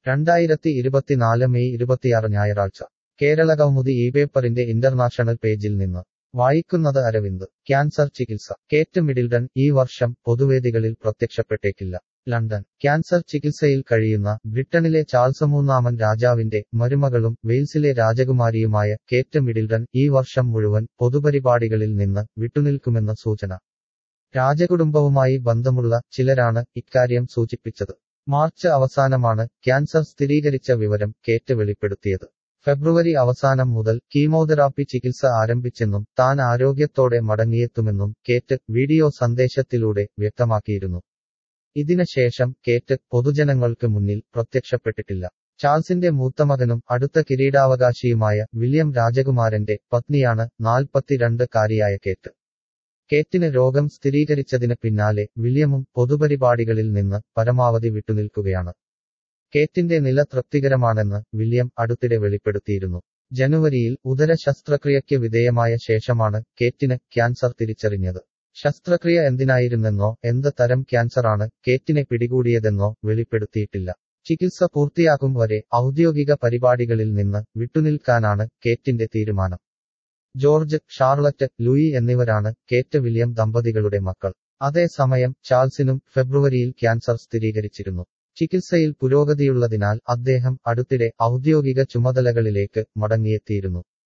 രണ്ടായിരത്തി ഇരുപത്തിനാല് മെയ് ഇരുപത്തിയാറ് ഞായറാഴ്ച കേരള കൗമുദി ഈ പേപ്പറിന്റെ ഇന്റർനാഷണൽ പേജിൽ നിന്ന് വായിക്കുന്നത് അരവിന്ദ് ക്യാൻസർ ചികിത്സ കേറ്റ് മിഡിൽഡൺ ഈ വർഷം പൊതുവേദികളിൽ പ്രത്യക്ഷപ്പെട്ടേക്കില്ല ലണ്ടൻ ക്യാൻസർ ചികിത്സയിൽ കഴിയുന്ന ബ്രിട്ടനിലെ ചാൾസ് മൂന്നാമൻ രാജാവിന്റെ മരുമകളും വെയിൽസിലെ രാജകുമാരിയുമായ കേറ്റ് മിഡിൽഡൺ ഈ വർഷം മുഴുവൻ പൊതുപരിപാടികളിൽ നിന്ന് വിട്ടുനിൽക്കുമെന്ന സൂചന രാജകുടുംബവുമായി ബന്ധമുള്ള ചിലരാണ് ഇക്കാര്യം സൂചിപ്പിച്ചത് മാർച്ച് അവസാനമാണ് ക്യാൻസർ സ്ഥിരീകരിച്ച വിവരം കേറ്റ് വെളിപ്പെടുത്തിയത് ഫെബ്രുവരി അവസാനം മുതൽ കീമോതെറാപ്പി ചികിത്സ ആരംഭിച്ചെന്നും താൻ ആരോഗ്യത്തോടെ മടങ്ങിയെത്തുമെന്നും കേറ്റ് വീഡിയോ സന്ദേശത്തിലൂടെ വ്യക്തമാക്കിയിരുന്നു ഇതിനുശേഷം കേറ്റ് പൊതുജനങ്ങൾക്ക് മുന്നിൽ പ്രത്യക്ഷപ്പെട്ടിട്ടില്ല ചാൾസിന്റെ മൂത്തമകനും അടുത്ത കിരീടാവകാശിയുമായ വില്യം രാജകുമാരന്റെ പത്നിയാണ് നാൽപ്പത്തിരണ്ട് കാരിയായ കേറ്റ് കേറ്റിന് രോഗം സ്ഥിരീകരിച്ചതിന് പിന്നാലെ വില്യമും പൊതുപരിപാടികളിൽ നിന്ന് പരമാവധി വിട്ടുനിൽക്കുകയാണ് കേറ്റിന്റെ നില തൃപ്തികരമാണെന്ന് വില്യം അടുത്തിടെ വെളിപ്പെടുത്തിയിരുന്നു ജനുവരിയിൽ ഉദര ശസ്ത്രക്രിയയ്ക്ക് വിധേയമായ ശേഷമാണ് കേറ്റിന് ക്യാൻസർ തിരിച്ചറിഞ്ഞത് ശസ്ത്രക്രിയ എന്തിനായിരുന്നെന്നോ എന്ത് തരം ക്യാൻസറാണ് കേറ്റിനെ പിടികൂടിയതെന്നോ വെളിപ്പെടുത്തിയിട്ടില്ല ചികിത്സ പൂർത്തിയാക്കും വരെ ഔദ്യോഗിക പരിപാടികളിൽ നിന്ന് വിട്ടുനിൽക്കാനാണ് കേറ്റിന്റെ തീരുമാനം ജോർജ് ഷാർലറ്റ് ലൂയി എന്നിവരാണ് കേറ്റ് വില്യം ദമ്പതികളുടെ മക്കൾ അതേസമയം ചാൾസിനും ഫെബ്രുവരിയിൽ ക്യാൻസർ സ്ഥിരീകരിച്ചിരുന്നു ചികിത്സയിൽ പുരോഗതിയുള്ളതിനാൽ അദ്ദേഹം അടുത്തിടെ ഔദ്യോഗിക ചുമതലകളിലേക്ക് മടങ്ങിയെത്തിയിരുന്നു